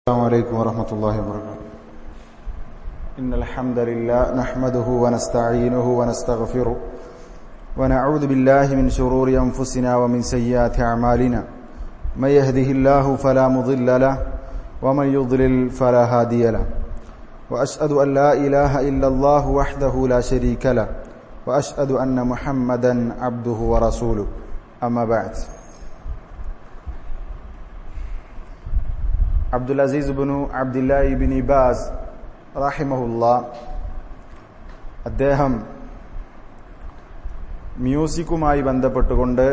السلام عليكم ورحمة الله وبركاته إن الحمد لله نحمده ونستعينه ونستغفره ونعوذ بالله من شرور أنفسنا ومن سيئات أعمالنا من يهده الله فلا مضل له ومن يضلل فلا هادي له وأشهد أن لا إله إلا الله وحده لا شريك له وأشهد أن محمدا عبده ورسوله أما بعد Abdul Aziz bin Abdullah ibn Baz റാഹിമഹുല്ല അദ്ദേഹം മ്യൂസിക്കുമായി ബന്ധപ്പെട്ടുകൊണ്ട്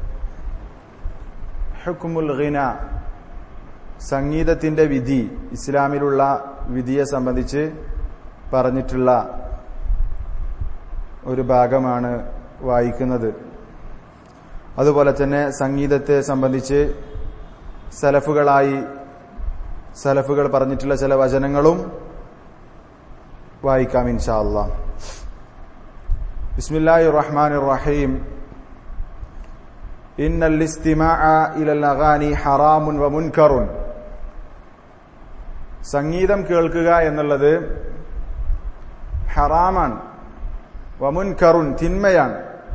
ഹുക്കുമുൽ ഖിന സംഗീതത്തിന്റെ വിധി ഇസ്ലാമിലുള്ള വിധിയെ സംബന്ധിച്ച് പറഞ്ഞിട്ടുള്ള ഒരു ഭാഗമാണ് വായിക്കുന്നത് അതുപോലെ തന്നെ സംഗീതത്തെ സംബന്ധിച്ച് സലഫുകളായി സലഫുകൾ പറഞ്ഞിട്ടുള്ള ചില വചനങ്ങളും വായിക്കാം ഇൻഷാ അല്ലാ ബിസ്മില്ലാഹി റഹ്മാൻ റഹീം إن الاستماع إلى الأغاني حرام ومنكر സംഗീതം കേൾക്കുക എന്നുള്ളത് ഹറാമാണ് വമുൻകറുൻ തിന്മയാണ്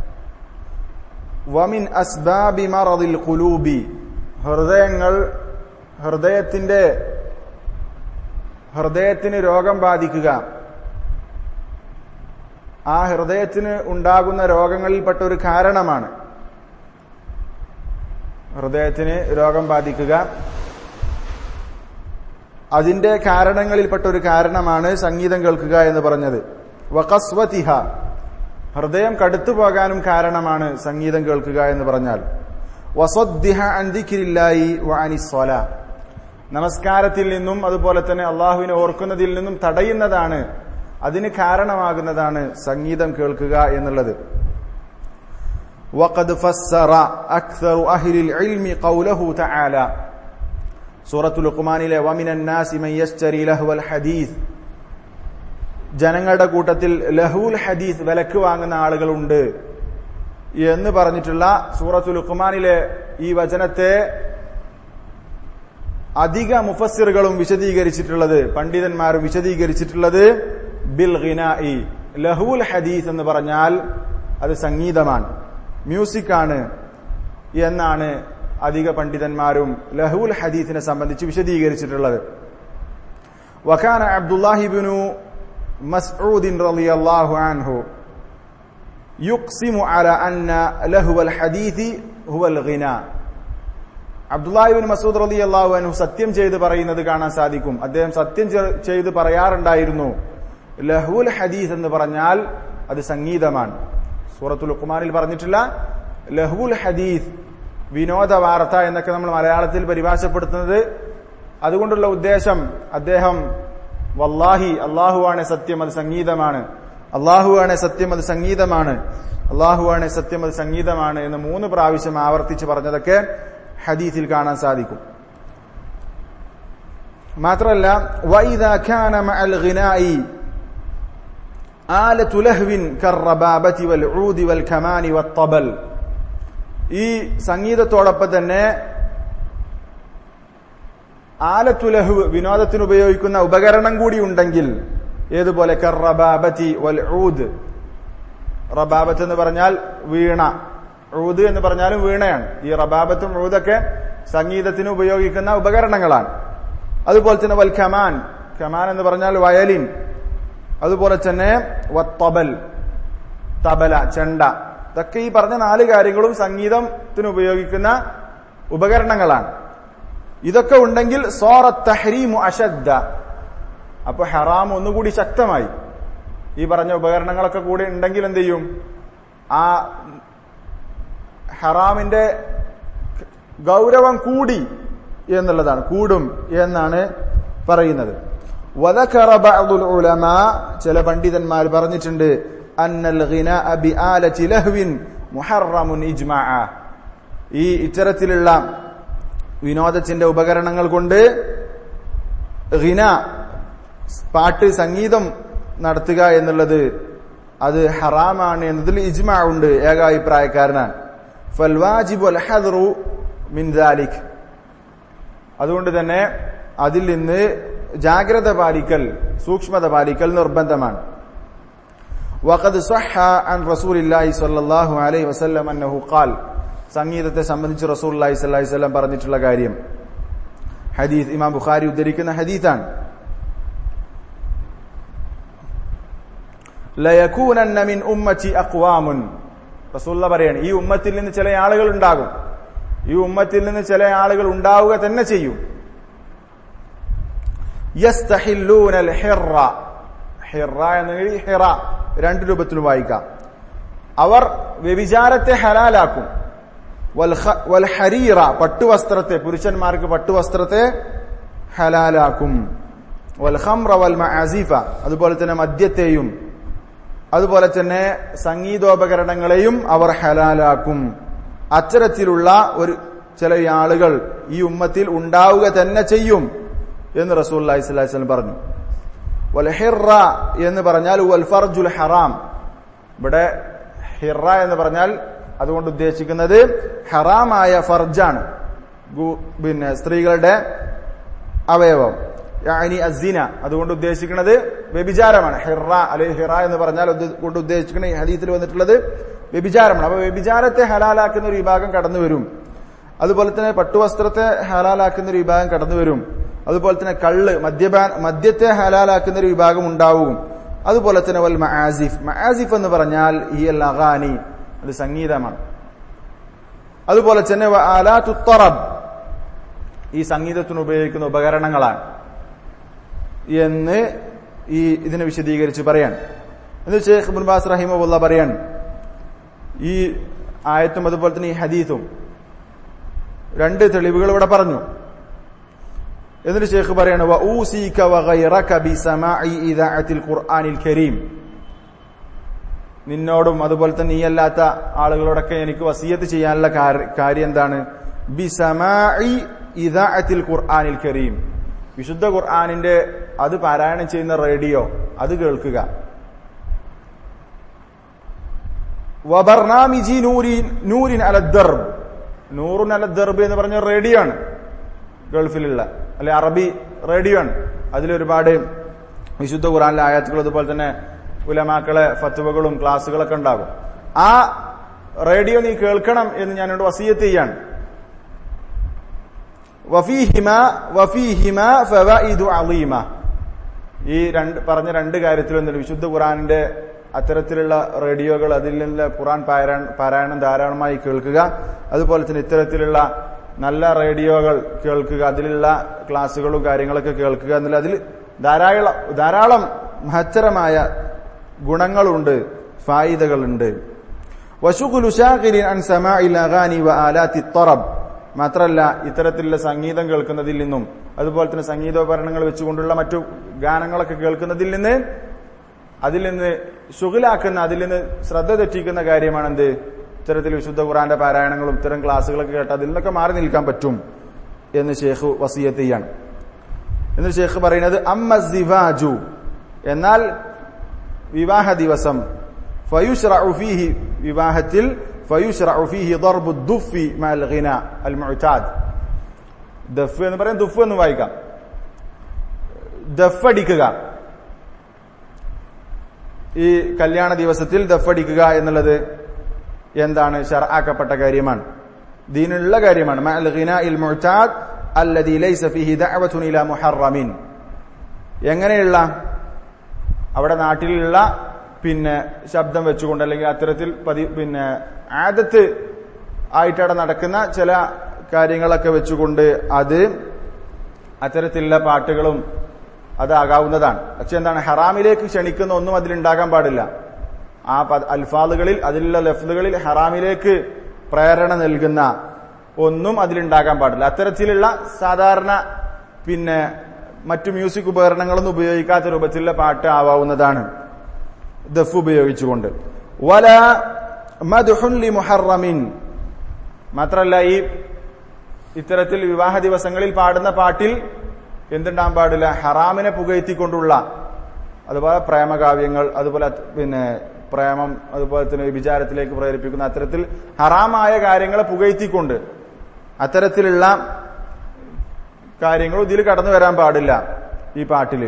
വമിൻ അസ്ബാബി മറദിൽ ഖുലൂബി ഹൃദയങ്ങൾ ഹൃദയത്തിന്റെ ഹൃദയത്തിന് രോഗം ബാധിക്കുക ആ ഹൃദയത്തിന് ഉണ്ടാകുന്ന രോഗങ്ങളിൽപ്പെട്ട ഒരു കാരണമാണ് ഹൃദയത്തിന് രോഗം ബാധിക്കുക അതിന്റെ കാരണങ്ങളിൽപ്പെട്ട ഒരു കാരണമാണ് സംഗീതം കേൾക്കുക എന്ന് പറഞ്ഞത് വകസ്വതിഹ ഹൃദയം കടുത്തു പോകാനും കാരണമാണ് സംഗീതം കേൾക്കുക എന്ന് പറഞ്ഞാൽ വസദ്ദിഹ അന്തിക്കിരില്ലായി വാനിസ്വല നമസ്കാരത്തിൽ നിന്നും അതുപോലെ തന്നെ അള്ളാഹുവിനെ ഓർക്കുന്നതിൽ നിന്നും തടയുന്നതാണ് അതിന് കാരണമാകുന്നതാണ് സംഗീതം കേൾക്കുക എന്നുള്ളത് وقد فسر أكثر أهل العلم قوله تعالى സൂറത്തു ലുഖ്മാനിലെ വമിൻ അന്നാസി മൻ യശ്തരി ലഹ്വൽ ഹദീസ് ജനങ്ങളുടെ കൂട്ടത്തിൽ ലഹുൽ ഹദീസ് വിലക്ക് വാങ്ങുന്ന ആളുകളുണ്ട് എന്ന് പറഞ്ഞിട്ടുള്ള സൂറത്തു ലുഖ്മാനിലെ ഈ വചനത്തെ അധിക മുഫസ്സിറുകളും വിശദീകരിച്ചിട്ടുള്ളത് പണ്ഡിതന്മാരും വിശദീകരിച്ചിട്ടുള്ളത് ബിൽ ഖിനായി ലഹുൽ ഹദീസ് എന്ന് പറഞ്ഞാൽ അത് സംഗീതമാണ് മ്യൂസിക്കാണ് എന്നാണ് അധിക പണ്ഡിതന്മാരും ലഹുൽ ഹദീസിനെ സംബന്ധിച്ച് വിശദീകരിച്ചിട്ടുള്ളത് വഖാന അബ്ദുല്ലാഹിബിനു മസ്ഊദിൻ റളിയല്ലാഹു അൻഹു യുക്സിമു അല അന്ന ലഹുവൽ ഹദീസി ഹുവൽ ഖിന അബ്ദുല്ലാഹിബിൻ മസൂദ് റലി അള്ളാഹു അനു സത്യം ചെയ്ത് പറയുന്നത് കാണാൻ സാധിക്കും അദ്ദേഹം സത്യം ചെയ്ത് പറയാറുണ്ടായിരുന്നു ലഹുൽ ഹദീസ് എന്ന് പറഞ്ഞാൽ അത് സംഗീതമാണ് സൂറത്തുൽ ഉഖ്മാനിൽ പറഞ്ഞിട്ടില്ല ലഹുൽ ഹദീസ് വിനോദ വാർത്ത എന്നൊക്കെ നമ്മൾ മലയാളത്തിൽ പരിഭാഷപ്പെടുത്തുന്നത് അതുകൊണ്ടുള്ള ഉദ്ദേശം അദ്ദേഹം വല്ലാഹി അള്ളാഹുവാണ് സത്യം അത് സംഗീതമാണ് അള്ളാഹുവാണ് സത്യം അത് സംഗീതമാണ് അള്ളാഹുവാണ് സത്യം അത് സംഗീതമാണ് എന്ന് മൂന്ന് പ്രാവശ്യം ആവർത്തിച്ച് പറഞ്ഞതൊക്കെ ഹദീസിൽ കാണാൻ സാധിക്കും മാത്രമല്ല വൈദ ഖാന മഅൽ ഗിനായി ആലതു ലഹ്വിൻ കർറബാബതി വൽ ഊദി വൽ കമാനി വത്തബൽ ഈ സംഗീതത്തോടൊപ്പം തന്നെ ആലത്തു ലഹു വിനോദത്തിന് ഉപയോഗിക്കുന്ന ഉപകരണം കൂടി ഉണ്ടെങ്കിൽ ഏതുപോലെ കർറബാബതി വൽ ഊദ് റബാബത്ത് എന്ന് പറഞ്ഞാൽ വീണ ഊദ് എന്ന് പറഞ്ഞാലും വീണയാണ് ഈ റബാബത്തും ഊദൊക്കെ സംഗീതത്തിന് ഉപയോഗിക്കുന്ന ഉപകരണങ്ങളാണ് അതുപോലെ തന്നെ വൽ ഖമാൻ ഖമാൻ എന്ന് പറഞ്ഞാൽ വയലിൻ അതുപോലെ തന്നെ വത്തബൽ തബല ചെണ്ട ഇതൊക്കെ ഈ പറഞ്ഞ നാല് കാര്യങ്ങളും സംഗീതത്തിന് ഉപയോഗിക്കുന്ന ഉപകരണങ്ങളാണ് ഇതൊക്കെ ഉണ്ടെങ്കിൽ സോറ തഹരീമു അശദ്ദ അപ്പൊ ഹറാം ഒന്നുകൂടി ശക്തമായി ഈ പറഞ്ഞ ഉപകരണങ്ങളൊക്കെ കൂടി ഉണ്ടെങ്കിൽ എന്ത് ചെയ്യും ആ ഹറാമിന്റെ ഗൗരവം കൂടി എന്നുള്ളതാണ് കൂടും എന്നാണ് പറയുന്നത് ചില പണ്ഡിതന്മാർ പറഞ്ഞിട്ടുണ്ട് അന്നൽ ഈ ഇത്തരത്തിലുള്ള വിനോദത്തിന്റെ ഉപകരണങ്ങൾ കൊണ്ട് ഹിന പാട്ട് സംഗീതം നടത്തുക എന്നുള്ളത് അത് ഹറാമാണ് എന്നതിൽ ഇജ്മാ ഉണ്ട് ഏകാഭിപ്രായക്കാരനാണ് ഫൽവാജിബു അൽഹദ്റു മിൻ ദാലിക് അതുകൊണ്ട് തന്നെ അതിൽ നിന്ന് ജാഗ്രത പാലിക്കൽ സൂക്ഷ്മത പാലിക്കൽ നിർബന്ധമാണ് وقد صح عن رسول الله صلى الله عليه وسلم انه قال സംഗീതത്തെ സംബന്ധിച്ച് റസൂലുള്ളാഹി സ്വല്ലല്ലാഹി അലൈഹി വസല്ലം പറഞ്ഞിട്ടുള്ള കാര്യം ഹദീസ് ഇമാം ബുഖാരി ഉദ്ധരിക്കുന്ന ഹദീസാണ് ലയകൂനന്ന മിൻ ഉമ്മത്തി അഖ്വാമുൻ റസൂലുള്ള പറയാണ് ഈ ഉമ്മത്തിൽ നിന്ന് ചില ആളുകൾ ഉണ്ടാകും ഈ ഉമ്മത്തിൽ നിന്ന് ചില ആളുകൾ ഉണ്ടാവുക തന്നെ ചെയ്യും യസ്തഹില്ലൂനൽ ഹിറ ഹിറ എന്നെങ്കിൽ ഹിറ രണ്ട് രൂപത്തിലും വായിക്കാം അവർ വ്യഭിചാരത്തെ ഹലാലാക്കും വൽ ഹരീറ പട്ടുവസ്ത്രത്തെ പുരുഷന്മാർക്ക് പട്ടുവസ്ത്രത്തെ ഹലാലാക്കും വൽ ഖംറ വൽ മഅസിഫ അതുപോലെ തന്നെ മദ്യത്തെയും അതുപോലെ തന്നെ സംഗീതോപകരണങ്ങളെയും അവർ ഹലാലാക്കും അത്തരത്തിലുള്ള ഒരു ചില ആളുകൾ ഈ ഉമ്മത്തിൽ ഉണ്ടാവുക തന്നെ ചെയ്യും എന്ന് റസൂൽ അലൈഹിസ്ലാം പറഞ്ഞു വൽ ഹിറ എന്ന് പറഞ്ഞാൽ വൽ ഫർജുൽ ഹറാം ഇവിടെ ഹിറ എന്ന് പറഞ്ഞാൽ അതുകൊണ്ട് ഉദ്ദേശിക്കുന്നത് ഹറാമായ ഫർജാണ് പിന്നെ സ്ത്രീകളുടെ അവയവം യാനി അസിന അതുകൊണ്ട് ഉദ്ദേശിക്കുന്നത് വ്യഭിചാരമാണ് ഹിറ അല്ലെ ഹിറ എന്ന് പറഞ്ഞാൽ കൊണ്ട് ഉദ്ദേശിക്കുന്ന ഈ ഹദീത്തിൽ വന്നിട്ടുള്ളത് വ്യഭിചാരമാണ് അപ്പൊ വ്യഭിചാരത്തെ ഹലാലാക്കുന്ന ഒരു വിഭാഗം കടന്നു വരും അതുപോലെ തന്നെ പട്ടുവസ്ത്രത്തെ ഹലാലാക്കുന്ന ഒരു വിഭാഗം കടന്നു വരും അതുപോലെ തന്നെ കള്ള് മദ്യപാൻ മദ്യത്തെ ഹലാലാക്കുന്ന ഒരു വിഭാഗം ഉണ്ടാവും അതുപോലെ തന്നെ വൽ മആസിഫ് മആസിഫ് എന്ന് പറഞ്ഞാൽ ഈ അൽ അഗാനി അത് സംഗീതമാണ് അതുപോലെ തന്നെ ആലാത്തുത്തറബ് ഈ സംഗീതത്തിന് ഉപയോഗിക്കുന്ന ഉപകരണങ്ങളാണ് എന്ന് ഈ ഇതിനെ വിശദീകരിച്ച് പറയാൻ എന്ന് ഷേഖ് മുൻബാസ് റഹിമുള്ള പറയാൻ ഈ ആയത്തും അതുപോലെ തന്നെ ഈ ഹദീസും രണ്ട് തെളിവുകൾ ഇവിടെ പറഞ്ഞു എന്നിട്ട് ഷേഖ് പറയാണ് വഊസീക വഗൈറക ബിസമാഇ ഇദാഅത്തിൽ ഖുർആനിൽ കരീം നിന്നോടും അതുപോലെ തന്നെ നീയല്ലാത്ത ആളുകളോടൊക്കെ എനിക്ക് വസീയത്ത് ചെയ്യാനുള്ള കാര്യം എന്താണ് ബിസമാഇ ഇദാഅത്തിൽ ഖുർആനിൽ കരീം വിശുദ്ധ ഖുർആനിന്റെ അത് പാരായണം ചെയ്യുന്ന റേഡിയോ അത് കേൾക്കുക വബർനാമിജി നൂരിൻ നൂരിൻ അലദ്ദർബ് നൂറുൻ അലദ്ദർബ് എന്ന് പറഞ്ഞ റേഡിയോ ആണ് ഗൾഫിലുള്ള അല്ലെ അറബി റേഡിയോ ആണ് അതിലൊരുപാട് വിശുദ്ധ ഖുറാനിലെ ആയാത്തുകൾ അതുപോലെ തന്നെ ഉലമാക്കളെ ഫത്തുവകളും ക്ലാസ്സുകളൊക്കെ ഉണ്ടാകും ആ റേഡിയോ നീ കേൾക്കണം എന്ന് ഞാനോട് വസീയത്ത് ചെയ്യാണ് വഫീഹിമ വഫീഹിമ ഫവഇദു അളീമ ഈ രണ്ട് പറഞ്ഞ രണ്ട് കാര്യത്തിലൊന്നും വിശുദ്ധ ഖുറാനിന്റെ അത്തരത്തിലുള്ള റേഡിയോകൾ അതിൽ നിന്നുള്ള ഖുറാൻ പാരായണം ധാരാളമായി കേൾക്കുക അതുപോലെ തന്നെ ഇത്തരത്തിലുള്ള നല്ല റേഡിയോകൾ കേൾക്കുക അതിലുള്ള ക്ലാസ്സുകളും കാര്യങ്ങളൊക്കെ കേൾക്കുക എന്നുള്ള അതിൽ ധാരാളം ധാരാളം മഹത്തരമായ ഗുണങ്ങളുണ്ട് ഫായിദകളുണ്ട് വശുഖുലുഷാഖിരിൻ അൻ സമാഇൽ അഗാനി വ ആലാത്തി ത്വറബ് മാത്രല്ല ഇത്തരത്തിലുള്ള സംഗീതം കേൾക്കുന്നതിൽ നിന്നും അതുപോലെ തന്നെ സംഗീതോപകരണങ്ങൾ വെച്ചുകൊണ്ടുള്ള മറ്റു ഗാനങ്ങളൊക്കെ കേൾക്കുന്നതിൽ നിന്ന് അതിൽ നിന്ന് ശുഗിലാക്കുന്ന അതിൽ നിന്ന് ശ്രദ്ധ തെറ്റിക്കുന്ന കാര്യമാണ് എന്ത് ഇത്തരത്തിൽ വിശുദ്ധ ഖുറാന്റെ പാരായണങ്ങളും ഇത്തരം ക്ലാസ്സുകളൊക്കെ കേട്ട് അതിൽ നിന്നൊക്കെ മാറി നിൽക്കാൻ പറ്റും എന്ന് ഷേഖ് വസീയത്ത് ചെയ്യാണ് എന്ന് ഷേഖ് പറയുന്നത് അമ്മ സിവാജു എന്നാൽ വിവാഹ ദിവസം ഫയുഷ്റഉ ഫീഹി വിവാഹത്തിൽ ഫയുഷ്റഉ ഫീഹി ضرب الدف مع الغناء المعتاد ദഫ് എന്ന് പറയാൻ ദുഫ് എന്ന് വായിക്കാം ദഫടിക്കുക ഈ കല്യാണ ദിവസത്തിൽ ദഫടിക്കുക എന്നുള്ളത് എന്താണ് ഷർആക്കപ്പെട്ട കാര്യമാണ് ദീനുള്ള കാര്യമാണ് മഅൽ ഗിനാഇൽ മുഅ്താദ് അല്ലദീ ലൈസ ഫീഹി ദഅവത്തുൻ ഇലാ മുഹറമിൻ എങ്ങനെയുള്ള അവിടെ നാട്ടിലുള്ള പിന്നെ ശബ്ദം വെച്ചുകൊണ്ട് അല്ലെങ്കിൽ അത്തരത്തിൽ പതി പിന്നെ ആദത്ത് ആയിട്ടവിടെ നടക്കുന്ന ചില കാര്യങ്ങളൊക്കെ വെച്ചുകൊണ്ട് അത് അത്തരത്തിലുള്ള പാട്ടുകളും അതാകാവുന്നതാണ് പക്ഷെ എന്താണ് ഹറാമിലേക്ക് ക്ഷണിക്കുന്ന ഒന്നും അതിലുണ്ടാകാൻ പാടില്ല ആ അൽഫാദുകളിൽ അതിലുള്ള ലഫ്ലുകളിൽ ഹറാമിലേക്ക് പ്രേരണ നൽകുന്ന ഒന്നും അതിലുണ്ടാകാൻ പാടില്ല അത്തരത്തിലുള്ള സാധാരണ പിന്നെ മറ്റു മ്യൂസിക് ഉപകരണങ്ങളൊന്നും ഉപയോഗിക്കാത്ത രൂപത്തിലുള്ള പാട്ട് ആവാവുന്നതാണ് ദഫ് ഉപയോഗിച്ചുകൊണ്ട് വല മദ്ഹുല്ലി മുഹറമിൻ മാത്രല്ല ഈ ഇത്തരത്തിൽ വിവാഹ ദിവസങ്ങളിൽ പാടുന്ന പാട്ടിൽ എന്തുണ്ടാകാൻ പാടില്ല ഹറാമിനെ പുകഴ്ത്തിക്കൊണ്ടുള്ള അതുപോലെ പ്രേമകാവ്യങ്ങൾ അതുപോലെ പിന്നെ പ്രേമം അതുപോലെ തന്നെ വിചാരത്തിലേക്ക് പ്രേരിപ്പിക്കുന്ന അത്തരത്തിൽ ഹറാമായ കാര്യങ്ങളെ പുകഴ്ത്തിക്കൊണ്ട് അത്തരത്തിലുള്ള കാര്യങ്ങളും ഇതിൽ കടന്നു വരാൻ പാടില്ല ഈ പാട്ടില്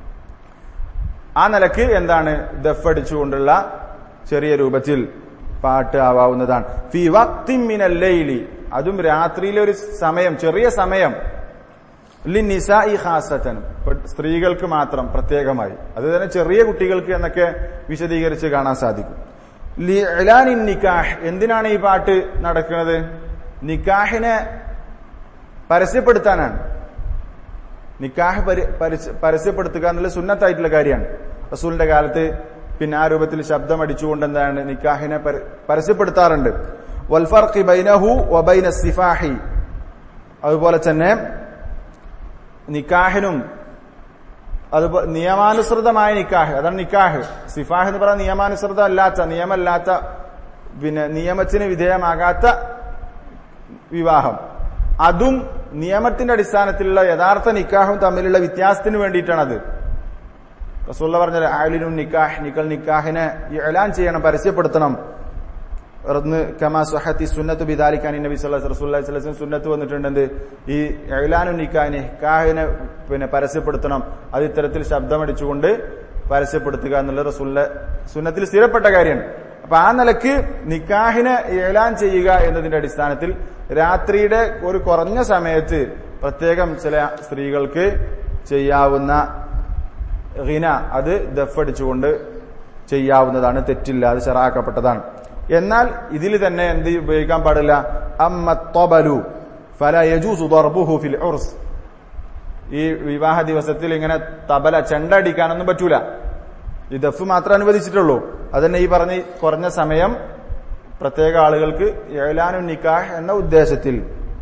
ആ നിലക്ക് എന്താണ് ദഫ് അടിച്ചുകൊണ്ടുള്ള ചെറിയ രൂപത്തിൽ പാട്ട് ആവാവുന്നതാണ് ഫി വക്തിമിനല്ലൈലി അതും രാത്രിയിലെ ഒരു സമയം ചെറിയ സമയം ലിനിസായി ഖാസത്തൻ സ്ത്രീകൾക്ക് മാത്രം പ്രത്യേകമായി അത് തന്നെ ചെറിയ കുട്ടികൾക്ക് എന്നൊക്കെ വിശദീകരിച്ച് കാണാൻ സാധിക്കും ലി നിക്കാഹ് എന്തിനാണ് ഈ പാട്ട് നടക്കുന്നത് നിക്കാഹിനെ പരസ്യപ്പെടുത്താനാണ് നിക്കാഹ് പരസ്യപ്പെടുത്തുക എന്നുള്ള സുന്നത്തായിട്ടുള്ള കാര്യമാണ് റസൂലിന്റെ കാലത്ത് പിന്നെ ആ രൂപത്തിൽ ശബ്ദം അടിച്ചുകൊണ്ട് എന്താണ് നിക്കാഹിനെ പരസ്യപ്പെടുത്താറുണ്ട് വൽഫർഖി ബൈനഹു വബൈന സിഫാഹി അതുപോലെ തന്നെ നിക്കാഹിനും അതുപോലെ നിയമാനുസൃതമായ നിക്കാഹ് അതാണ് നിക്കാഹ് സിഫാഹ് എന്ന് പറയുന്ന നിയമാനുസൃതം അല്ലാത്ത നിയമല്ലാത്ത പിന്നെ നിയമത്തിന് വിധേയമാകാത്ത വിവാഹം അതും നിയമത്തിന്റെ അടിസ്ഥാനത്തിലുള്ള യഥാർത്ഥ നിക്കാഹും തമ്മിലുള്ള വ്യത്യാസത്തിന് വേണ്ടിയിട്ടാണത് റസൂള്ള പറഞ്ഞത് ആലിനും നിക്കാഹ് നിക്കൽ നിക്കാഹിനെ എലാൻ ചെയ്യണം പരസ്യപ്പെടുത്തണം കമാ സുഹത്തി സുന്നത്ത് ബിദാലിക്കാൻ നബി റസൂല്ലി സ്വലം സുന്നത്ത് വന്നിട്ടുണ്ട് ഈ എലാനു നിക്കാഹ് നിക്കാഹിനെ പിന്നെ പരസ്യപ്പെടുത്തണം അത് ഇത്തരത്തിൽ ശബ്ദമടിച്ചുകൊണ്ട് പരസ്യപ്പെടുത്തുക എന്നുള്ള റസൂല്ല സുന്നത്തിൽ സ്ഥിരപ്പെട്ട കാര്യമാണ് അപ്പൊ ആ നിലക്ക് നിക്കാഹിനെ ഏലാൻ ചെയ്യുക എന്നതിന്റെ അടിസ്ഥാനത്തിൽ രാത്രിയുടെ ഒരു കുറഞ്ഞ സമയത്ത് പ്രത്യേകം ചില സ്ത്രീകൾക്ക് ചെയ്യാവുന്ന ഹിന അത് ദഫടിച്ചുകൊണ്ട് ചെയ്യാവുന്നതാണ് തെറ്റില്ലാതെ ചെറാക്കപ്പെട്ടതാണ് എന്നാൽ ഇതിൽ തന്നെ എന്ത് ഉപയോഗിക്കാൻ പാടില്ല അമ്മത്തൊബലു ഫല യജൂസു ദർബുഹു ഫിൽ ഉർസ് ഈ വിവാഹ ദിവസത്തിൽ ഇങ്ങനെ തബല ചെണ്ട അടിക്കാനൊന്നും പറ്റൂല ഈ ദഫ് മാത്രം അനുവദിച്ചിട്ടുള്ളൂ അതന്നെ ഈ പറഞ്ഞ കുറഞ്ഞ സമയം പ്രത്യേക ആളുകൾക്ക് ഏലാനു നിക്കാഹ് എന്ന ഉദ്ദേശത്തിൽ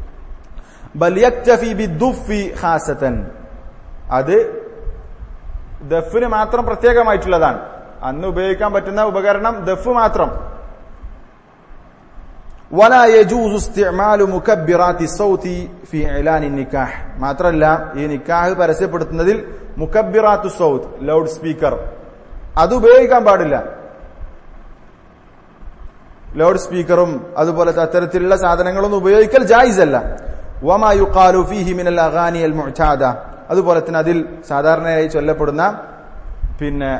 ഹാസത്തൻ അത് ദഫിന് മാത്രം പ്രത്യേകമായിട്ടുള്ളതാണ് അന്ന് ഉപയോഗിക്കാൻ പറ്റുന്ന ഉപകരണം ദഫ് മാത്രം ولا يجوز استعمال مكبرات الصوت في اعلان النكاح മാത്രമല്ല ഈ നിക്കാഹ് പരസ്യപ്പെടുത്തുന്നതിൽ മുക്കബിറാത്തു സൗത്ത് ലൗഡ് സ്പീക്കർ അത് ഉപയോഗിക്കാൻ പാടില്ല ലൗഡ് സ്പീക്കറും അതുപോലത്തെ അത്തരത്തിലുള്ള സാധനങ്ങളൊന്നും ഉപയോഗിക്കൽ ജായിസ് അല്ല വമാ യുഖാലു ഫീഹി മിനൽ അഗാനി അൽ മുഅ്താദ അതുപോലെ തന്നെ അതിൽ സാധാരണയായി ചൊല്ലപ്പെടുന്ന പിന്നെ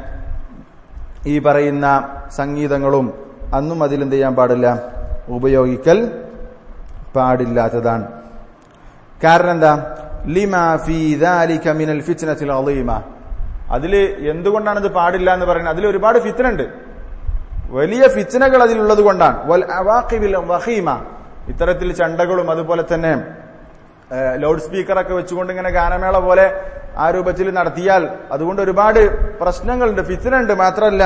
ഈ പറയുന്ന സംഗീതങ്ങളും അന്നും അതിൽ എന്ത് ചെയ്യാൻ പാടില്ല ഉപയോഗിക്കൽ പാടില്ലാത്തതാണ് കാരണം എന്താ ലിമാ ഫീ ദാലിക മിനൽ ഫിത്നത്തിൽ അളീമ അതില് എന്തുകൊണ്ടാണ് ഇത് പാടില്ല എന്ന് പറയുന്നത് അതിൽ ഒരുപാട് ഫിത്തനുണ്ട് വലിയ ഫിത്തനകൾ അതിലുള്ളത് കൊണ്ടാണ് വൽ അവാഖിബിൽ വഹീമ ഇത്തരത്തിൽ ചണ്ടകളും അതുപോലെ തന്നെ ലൗഡ് സ്പീക്കറൊക്കെ വെച്ചുകൊണ്ട് ഇങ്ങനെ ഗാനമേള പോലെ ആ രൂപത്തിൽ നടത്തിയാൽ അതുകൊണ്ട് ഒരുപാട് പ്രശ്നങ്ങളുണ്ട് ഫിത്തനുണ്ട് മാത്രമല്ല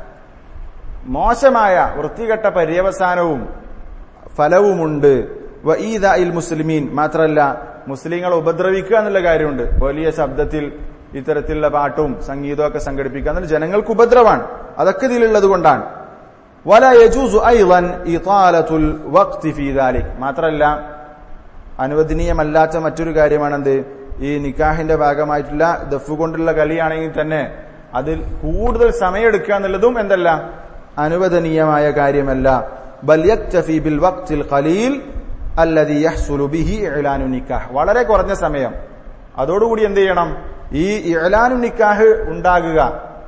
മോശമായ വൃത്തികെട്ട പര്യവസാനവും ഫലവുമുണ്ട് വഈദ ഇൽ മുസ്ലിമീൻ മാത്രമല്ല മുസ്ലിങ്ങളെ ഉപദ്രവിക്കുക എന്നുള്ള കാര്യമുണ്ട് വലിയ ശബ്ദത്തിൽ ഇത്തരത്തിലുള്ള പാട്ടും സംഗീതവും ഒക്കെ സംഘടിപ്പിക്കുക എന്നുള്ള ജനങ്ങൾക്ക് ഉപദ്രവാണ് അതൊക്കെ ഇതിലുള്ളത് കൊണ്ടാണ് വല യജൂസു ഐളൻ ഇതാലത്തുൽ വഖ്തി ഫീ ദാലിക് മാത്രമല്ല അനുവദനീയമല്ലാത്ത മറ്റൊരു കാര്യമാണെന്ത് ഈ നിക്കാഹിന്റെ ഭാഗമായിട്ടുള്ള ദഫ് കൊണ്ടുള്ള കളിയാണെങ്കിൽ തന്നെ അതിൽ കൂടുതൽ സമയമെടുക്കുക എന്നുള്ളതും എന്തല്ല അനുവദനീയമായ കാര്യമല്ല ബൽ യക്തഫി ബിൽ വഖ്തിൽ ഖലീൽ അല്ലദി യഹ്സുലു ബിഹി ഇഅ്ലാനു നിക്കാഹ് വളരെ കുറഞ്ഞ സമയം അതോടുകൂടി എന്ത് ചെയ്യണം ഈ ഇഅ്ലാനു നിക്കാഹ് ഉണ്ടാകുക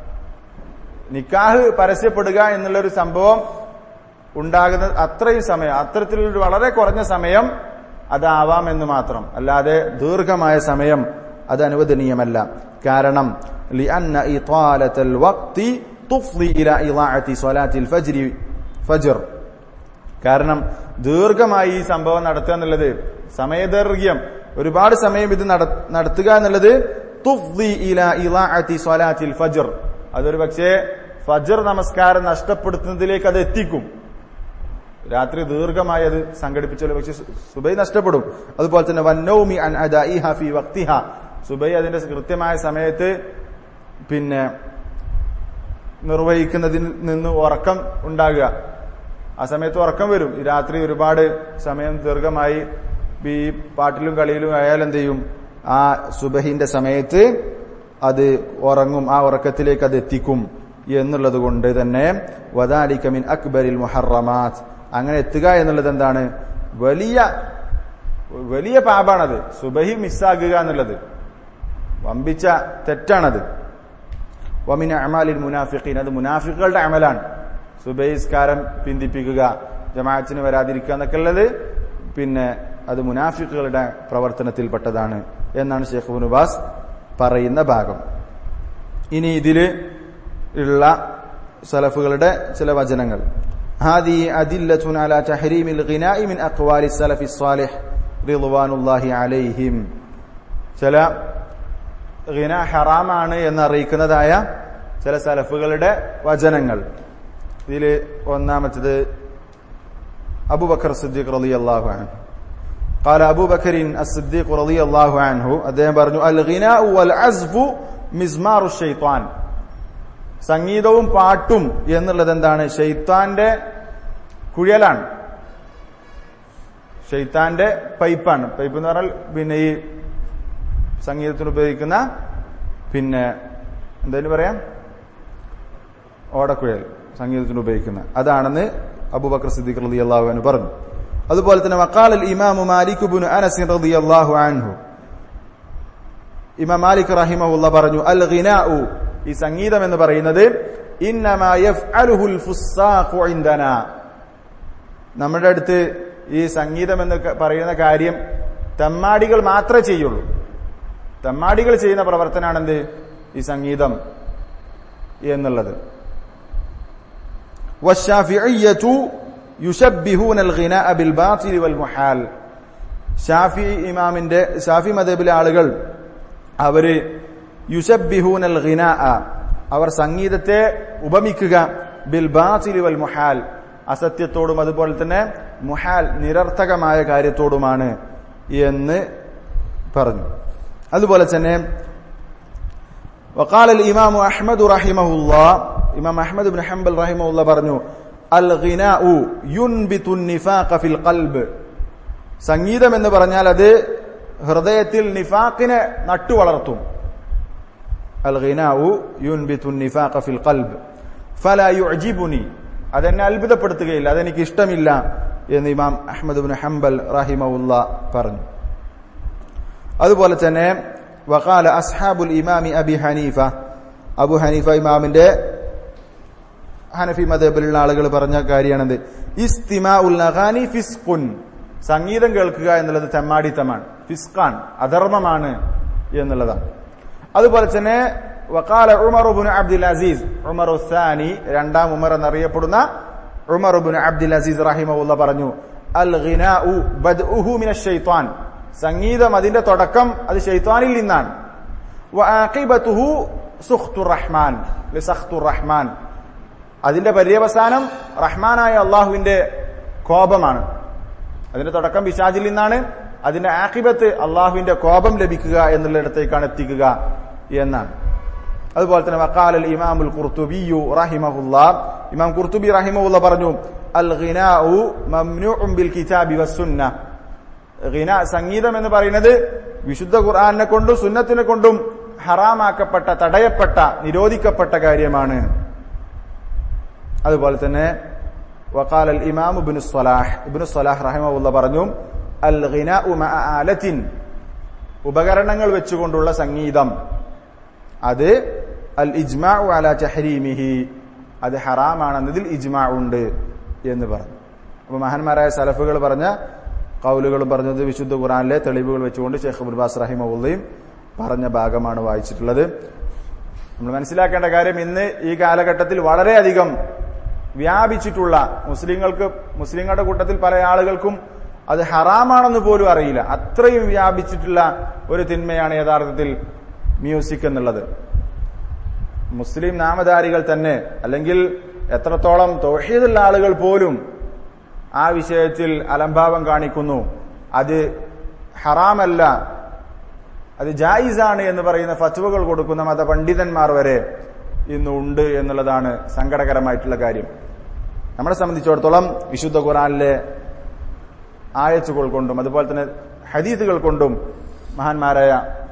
നിക്കാഹ് പരസ്യപ്പെടുക എന്നുള്ള ഒരു സംഭവം ഉണ്ടാകുന്ന അത്രയും സമയം അത്തരത്തിലൊരു വളരെ കുറഞ്ഞ സമയം അതാവാം എന്ന് മാത്രം അല്ലാതെ ദീർഘമായ സമയം അത് അനുവദനീയമല്ല കാരണം لأن إطالة الوقت تفضي إلى إضاعة صلاة الفجر ഫജർ കാരണം ദീർഘമായി ഈ സംഭവം നടത്തുക എന്നുള്ളത് സമയദൈർഘ്യം ഒരുപാട് സമയം ഇത് നടത്തുക എന്നുള്ളത് തുഫ്ദി ഇല ഇലാഅത്തി സ്വലാത്തിൽ ഫജർ അതൊരു പക്ഷേ ഫജർ നമസ്കാരം നഷ്ടപ്പെടുത്തുന്നതിലേക്ക് അത് എത്തിക്കും രാത്രി ദീർഘമായി അത് സംഘടിപ്പിച്ചാൽ പക്ഷെ സുബൈ നഷ്ടപ്പെടും അതുപോലെ തന്നെ വന്നൗമി അൻ അദാഇഹ ഫി വക്തിഹ സുബൈ അതിന്റെ കൃത്യമായ സമയത്ത് പിന്നെ നിർവഹിക്കുന്നതിൽ നിന്ന് ഉറക്കം ഉണ്ടാകുക ആ സമയത്ത് ഉറക്കം വരും ഈ രാത്രി ഒരുപാട് സമയം ദീർഘമായി ഈ പാട്ടിലും കളിയിലും ആയാൽ എന്ത് ചെയ്യും ആ സുബഹിന്റെ സമയത്ത് അത് ഉറങ്ങും ആ ഉറക്കത്തിലേക്ക് അത് എത്തിക്കും എന്നുള്ളത് കൊണ്ട് തന്നെ വദാലിക്കമിൻ അക്ബരിൽ മുഹറമാത്ത് അങ്ങനെ എത്തുക എന്നുള്ളത് എന്താണ് വലിയ വലിയ പാപാണത് സുബഹി മിസ്സാക്കുക എന്നുള്ളത് വമ്പിച്ച തെറ്റാണത് വമിന അമാലിൽ മുനാഫിഖീൻ അത് മുനാഫിക്കുകളുടെ അമലാണ് സുബഹിസ്കാരം പിന്തിപ്പിക്കുക ജമാഅത്തിന് വരാതിരിക്കുക എന്നൊക്കെ ഉള്ളത് പിന്നെ അത് മുനാഫിക്കുകളുടെ പ്രവർത്തനത്തിൽപ്പെട്ടതാണ് എന്നാണ് ഷെയ്ഖ് ബുനുബാസ് പറയുന്ന ഭാഗം ഇനി ഇതിൽ ഉള്ള സലഫുകളുടെ ചില വചനങ്ങൾ هذه أدلة على تحريم الغناء من أقوال السلف الصالح رضوان الله عليهم ചില ഗിന ഹറാമാണ് എന്നറിയിക്കുന്നതായ ചില സലഫുകളുടെ വചനങ്ങൾ ഇതിൽ ഒന്നാമത്തത് അബുബക്കർ സിദ്ദീഖ് റളി അള്ളാഹു അൻഹു قال أبو بكر الصديق رضي الله عنه അദ്ദേഹം പറഞ്ഞു അൽ ഗിനാഉ വൽ അസ്ഫു മിസ്മാറു ഷൈത്താൻ സംഗീതവും പാട്ടും എന്നുള്ളത് എന്താണ് ഷെയ്ത്താന്റെ കുഴലാണ് ഷെയ്ത്താന്റെ പൈപ്പാണ് പൈപ്പ് എന്ന് പറഞ്ഞാൽ പിന്നെ ഈ സംഗീതത്തിന് ഉപയോഗിക്കുന്ന പിന്നെ എന്തായാലും പറയാം ഓടക്കുഴൽ സംഗീതത്തിന് ഉപയോഗിക്കുന്ന അതാണെന്ന് അബൂബക്കർ സിദ്ദീഖ് റളി അള്ളാഹു അൻഹു പറഞ്ഞു അതുപോലെ തന്നെ വക്കാൽ ഇമാമു മാലിക് ബിൻ അനസ് റളി അള്ളാഹു അൻഹു ഇമാം മാലിക് റഹിമഹുല്ല പറഞ്ഞു അൽ ഗിനാഉ ഈ സംഗീതം എന്ന് പറയുന്നത് ഇന്നമാ യഫ്അലുഹുൽ ഫുസ്സാഖു ഇൻദനാ നമ്മുടെ അടുത്ത് ഈ സംഗീതം എന്ന് പറയുന്ന കാര്യം തെമ്മാടികൾ മാത്രമേ ചെയ്യുള്ളൂ തെമ്മാടികൾ ചെയ്യുന്ന പ്രവർത്തനമാണെന്ത് ഈ സംഗീതം എന്നുള്ളത് والشافعية يشبهون الغناء بالباطل والمحال ഷാഫി ഇമാമിന്റെ ഷാഫി മതബിലെ ആളുകൾ അവര് യുഷബിഹൂൻ അൽ ഖിനാ അവർ സംഗീതത്തെ ഉപമിക്കുക ബിൽ ബാസിലി വൽ മുഹാൽ അസത്യത്തോടും അതുപോലെ തന്നെ മുഹാൽ നിരർത്ഥകമായ കാര്യത്തോടുമാണ് എന്ന് പറഞ്ഞു അതുപോലെ തന്നെ وقال الإمام أحمد رحمه الله إمام أحمد بن حنبل رحمه الله പറഞ്ഞു الغناء ينبت النفاق في القلب സംഗീതം എന്ന് പറഞ്ഞാൽ അത് ഹൃദയത്തിൽ നിഫാഖിനെ നട്ടുവളർത്തും അൽഗിനാഉ യുൻബിതു നിഫാഖ ഫിൽ ഖൽബ് ഫലാ യുഅജിബുനി അതെന്നെ അത്ഭുതപ്പെടുത്തുകയില്ല അതെനിക്ക് ഇഷ്ടമില്ല എന്ന് ഇമാം അഹ്മദ് ബിൻ ഹംബൽ റഹിമഉല്ല പറഞ്ഞു അതുപോലെ തന്നെ വഖാല അസ്ഹാബുൽ ഇമാമി അബി ഹനീഫ അബു ഹനീഫ ഇമാമിന്റെ ഹനഫി മതബിലുള്ള ആളുകൾ പറഞ്ഞ കാര്യമാണത് ഇസ്തിമാ ഉൽ നഖാനി ഫിസ്കുൻ സംഗീതം കേൾക്കുക എന്നുള്ളത് തെമ്മാടിത്തമാണ് ഫിസ്ഖാൻ അധർമ്മമാണ് എന്നുള്ളതാണ് അതുപോലെ തന്നെ വക്കാല ഉമറുബുൻ അബ്ദുൽ അസീസ് ഉമർ ഉസാനി രണ്ടാം ഉമർ എന്നറിയപ്പെടുന്ന ഉമറുബുൻ അബ്ദുൽ അസീസ് റഹിമുള്ള പറഞ്ഞു അൽ ഗിനാഉ ബദ്ഉഹു മിന ഷൈത്താൻ സംഗീതം അതിന്റെ തുടക്കം അത് ഷെയ്ത്താനിൽ നിന്നാണ് വആഖിബതുഹു സുഖ്തുർ റഹ്മാൻ ലിസഖ്തുർ റഹ്മാൻ അതിന്റെ പര്യവസാനം റഹ്മാനായ അള്ളാഹുവിന്റെ കോപമാണ് അതിന്റെ തുടക്കം പിശാചിൽ നിന്നാണ് അതിന്റെ ആഖിബത്ത് അള്ളാഹുവിന്റെ കോപം ലഭിക്കുക എന്നുള്ളിടത്തേക്കാണ് എത്തിക്കുക എന്നാണ് അതുപോലെ തന്നെ വക്കാൽ ഇമാമുൽ ഖുർത്തുബിയു റഹിമഹുല്ല ഇമാം ഖുർത്തുബി റഹിമഹുല്ല പറഞ്ഞു അൽ ഗിനാഉ മംനുഉം ബിൽ കിതാബി വസ്സുന്ന ഗിന സംഗീതം എന്ന് പറയുന്നത് വിശുദ്ധ ഖുർആനെ കൊണ്ടും സുന്നത്തിനെ കൊണ്ടും ഹറാമാക്കപ്പെട്ട തടയപ്പെട്ട നിരോധിക്കപ്പെട്ട കാര്യമാണ് അതുപോലെ തന്നെ വക്കാൽ അൽ ഇമാം ഇബ്നു സ്വലാഹ് ഇബ്നു സ്വലാഹ് റഹിമഹുല്ല പറഞ്ഞു അൽ ഗിനാഉ മഅ ആലത്തിൻ ഉപകരണങ്ങൾ വെച്ചുകൊണ്ടുള്ള സംഗീതം അത് അൽ ഇജ്മാ അല ചഹരീമിഹി അത് ഹറാമാണെന്നതിൽ ഇജ്മാ ഉണ്ട് എന്ന് പറഞ്ഞു അപ്പൊ മഹാന്മാരായ സലഫുകൾ പറഞ്ഞ കൗലുകളും പറഞ്ഞത് വിശുദ്ധ ഖുറാനിലെ തെളിവുകൾ വെച്ചുകൊണ്ട് ഷെയ്ഖ് മുർബാസ് റഹിമുള്ളയും പറഞ്ഞ ഭാഗമാണ് വായിച്ചിട്ടുള്ളത് നമ്മൾ മനസ്സിലാക്കേണ്ട കാര്യം ഇന്ന് ഈ കാലഘട്ടത്തിൽ വളരെയധികം വ്യാപിച്ചിട്ടുള്ള മുസ്ലിങ്ങൾക്ക് മുസ്ലിങ്ങളുടെ കൂട്ടത്തിൽ പല ആളുകൾക്കും അത് ഹറാമാണെന്ന് പോലും അറിയില്ല അത്രയും വ്യാപിച്ചിട്ടുള്ള ഒരു തിന്മയാണ് യഥാർത്ഥത്തിൽ മ്യൂസിക് എന്നുള്ളത് മുസ്ലിം നാമധാരികൾ തന്നെ അല്ലെങ്കിൽ എത്രത്തോളം തൊഹീദുള്ള ആളുകൾ പോലും ആ വിഷയത്തിൽ അലംഭാവം കാണിക്കുന്നു അത് ഹറാമല്ല അത് ജായിസാണ് എന്ന് പറയുന്ന ഫത്വകൾ കൊടുക്കുന്ന മതപണ്ഡിതന്മാർ വരെ ഇന്ന് ഉണ്ട് എന്നുള്ളതാണ് സങ്കടകരമായിട്ടുള്ള കാര്യം നമ്മളെ സംബന്ധിച്ചിടത്തോളം വിശുദ്ധ ഖുറാനിലെ ആയത്തുകൾ കൊണ്ടും അതുപോലെ തന്നെ ഹദീസുകൾ കൊണ്ടും മഹാന്മാരായ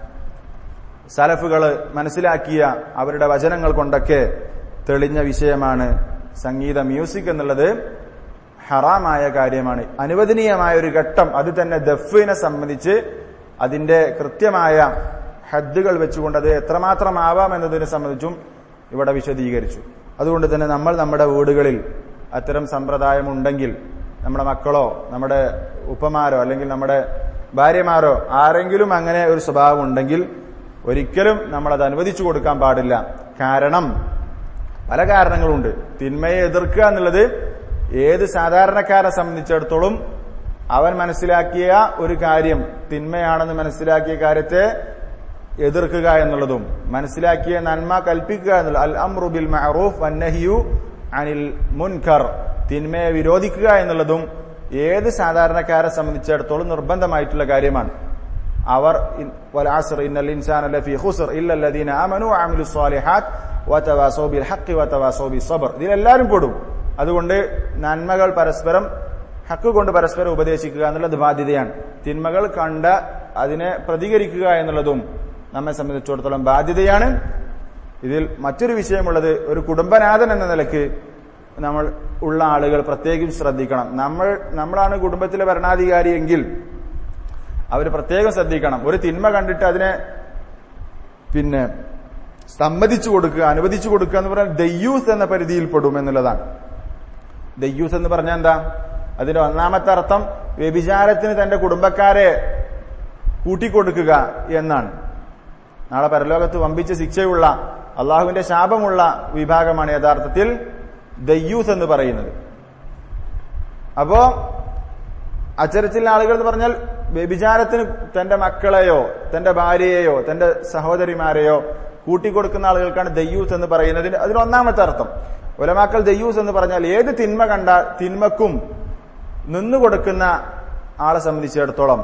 സലഫുകൾ മനസ്സിലാക്കിയ അവരുടെ വചനങ്ങൾ കൊണ്ടൊക്കെ തെളിഞ്ഞ വിഷയമാണ് സംഗീത മ്യൂസിക് എന്നുള്ളത് ഹറാമായ കാര്യമാണ് അനുവദനീയമായ ഒരു ഘട്ടം അത് തന്നെ ദഫിനെ സംബന്ധിച്ച് അതിന്റെ കൃത്യമായ ഹദ്ദുകൾ വെച്ചുകൊണ്ട് അത് എത്രമാത്രം ആവാം എന്നതിനെ സംബന്ധിച്ചും ഇവിടെ വിശദീകരിച്ചു അതുകൊണ്ട് തന്നെ നമ്മൾ നമ്മുടെ വീടുകളിൽ അത്തരം സമ്പ്രദായം ഉണ്ടെങ്കിൽ നമ്മുടെ മക്കളോ നമ്മുടെ ഉപ്പമാരോ അല്ലെങ്കിൽ നമ്മുടെ ഭാര്യമാരോ ആരെങ്കിലും അങ്ങനെ ഒരു സ്വഭാവം ഉണ്ടെങ്കിൽ ഒരിക്കലും നമ്മളത് അനുവദിച്ചു കൊടുക്കാൻ പാടില്ല കാരണം പല കാരണങ്ങളുണ്ട് തിന്മയെ എതിർക്കുക എന്നുള്ളത് ഏത് സാധാരണക്കാരെ സംബന്ധിച്ചിടത്തോളം അവൻ മനസ്സിലാക്കിയ ഒരു കാര്യം തിന്മയാണെന്ന് മനസ്സിലാക്കിയ കാര്യത്തെ എതിർക്കുക എന്നുള്ളതും മനസ്സിലാക്കിയ നന്മ കൽപ്പിക്കുക എന്നുള്ളത് അൽ അമ്രുബിൽ മഅറൂഫ് വന്നഹിയു അനിൽ മുൻകർ തിന്മയെ വിരോധിക്കുക എന്നുള്ളതും ഏത് സാധാരണക്കാരെ സംബന്ധിച്ചിടത്തോളം നിർബന്ധമായിട്ടുള്ള കാര്യമാണ് അവർ വലാസർ ഇന്നൽ ഇൻസാൻ ലഫീ ഖുസ്ർ ഇല്ല അല്ലദീന ആമനു വഅമിലു സ്വാലിഹാത്ത് വതവാസൗ ബിൽ ഹഖ് വതവാസൗ ബിസ് സബ്ർ ഇതിലെല്ലാവരും പെടും അതുകൊണ്ട് നന്മകൾ പരസ്പരം ഹക്ക് കൊണ്ട് പരസ്പരം ഉപദേശിക്കുക എന്നുള്ളത് ബാധ്യതയാണ് തിന്മകൾ കണ്ട അതിനെ പ്രതികരിക്കുക എന്നുള്ളതും നമ്മെ സംബന്ധിച്ചിടത്തോളം ബാധ്യതയാണ് ഇതിൽ മറ്റൊരു വിഷയമുള്ളത് ഒരു കുടുംബനാഥൻ എന്ന നിലക്ക് നമ്മൾ ഉള്ള ആളുകൾ പ്രത്യേകം ശ്രദ്ധിക്കണം നമ്മൾ നമ്മളാണ് കുടുംബത്തിലെ ഭരണാധികാരി എങ്കിൽ അവർ പ്രത്യേകം ശ്രദ്ധിക്കണം ഒരു തിന്മ കണ്ടിട്ട് അതിനെ പിന്നെ സമ്മതിച്ചു കൊടുക്കുക അനുവദിച്ചു കൊടുക്കുക എന്ന് പറഞ്ഞാൽ ദയ്യൂസ് എന്ന പരിധിയിൽ പെടും എന്നുള്ളതാണ് ദയ്യൂസ് എന്ന് പറഞ്ഞാൽ എന്താ അതിന്റെ ഒന്നാമത്തെ അർത്ഥം വ്യഭിചാരത്തിന് തന്റെ കുടുംബക്കാരെ കൂട്ടിക്കൊടുക്കുക എന്നാണ് നാളെ പരലോകത്ത് വമ്പിച്ച ശിക്ഷയുള്ള അള്ളാഹുവിന്റെ ശാപമുള്ള വിഭാഗമാണ് യഥാർത്ഥത്തിൽ ദയ്യൂസ് എന്ന് പറയുന്നത് അപ്പോ അച്ചരത്തിലുള്ള ആളുകൾ എന്ന് പറഞ്ഞാൽ വ്യഭിചാരത്തിന് തന്റെ മക്കളെയോ തന്റെ ഭാര്യയെയോ തന്റെ സഹോദരിമാരെയോ കൂട്ടിക്കൊടുക്കുന്ന ആളുകൾക്കാണ് ദയ്യൂസ് എന്ന് പറയുന്നതിന് അതിന് ഒന്നാമത്തെ അർത്ഥം ഒലമാക്കൾ ദയ്യൂസ് എന്ന് പറഞ്ഞാൽ ഏത് തിന്മ കണ്ട തിന്മക്കും നിന്നുകൊടുക്കുന്ന ആളെ സംബന്ധിച്ചിടത്തോളം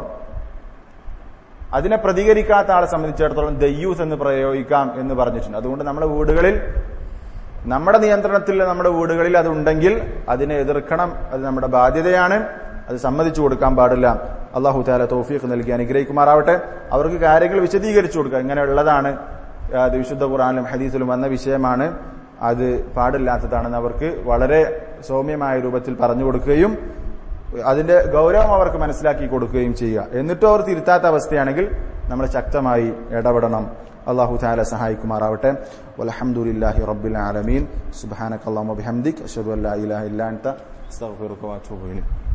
അതിനെ പ്രതികരിക്കാത്ത ആളെ സംബന്ധിച്ചിടത്തോളം ദയ്യൂസ് എന്ന് പ്രയോഗിക്കാം എന്ന് പറഞ്ഞിട്ടുണ്ട് അതുകൊണ്ട് നമ്മുടെ വീടുകളിൽ നമ്മുടെ നിയന്ത്രണത്തിൽ നമ്മുടെ വീടുകളിൽ അത് ഉണ്ടെങ്കിൽ അതിനെ എതിർക്കണം അത് നമ്മുടെ ബാധ്യതയാണ് അത് സമ്മതിച്ചു കൊടുക്കാൻ പാടില്ല അള്ളാഹു താല തോഫീഖ് നൽകി അനുഗ്രഹിക്കുമാറാവട്ടെ അവർക്ക് കാര്യങ്ങൾ വിശദീകരിച്ചു കൊടുക്കുക ഇങ്ങനെയുള്ളതാണ് അത് വിശുദ്ധ ഖുറാനിലും ഹദീസിലും വന്ന വിഷയമാണ് അത് പാടില്ലാത്തതാണെന്ന് അവർക്ക് വളരെ സൗമ്യമായ രൂപത്തിൽ പറഞ്ഞു കൊടുക്കുകയും അതിന്റെ ഗൗരവം അവർക്ക് മനസ്സിലാക്കി കൊടുക്കുകയും ചെയ്യുക എന്നിട്ടും അവർ തിരുത്താത്ത അവസ്ഥയാണെങ്കിൽ നമ്മൾ ശക്തമായി ഇടപെടണം അള്ളാഹു താല സഹായിക്കുമാറാവട്ടെ വലഹമുല്ലാഹി റബ്ബിൽ ആലമീൻ സുബാനക്കല്ലാമു ബിഹംദിക് അഷ്ഹദു അല്ലാ ഇലാഹ ഇല്ലാ അൻത അസ്തഗ്ഫിറുക വഅതൂബു ഇലൈക്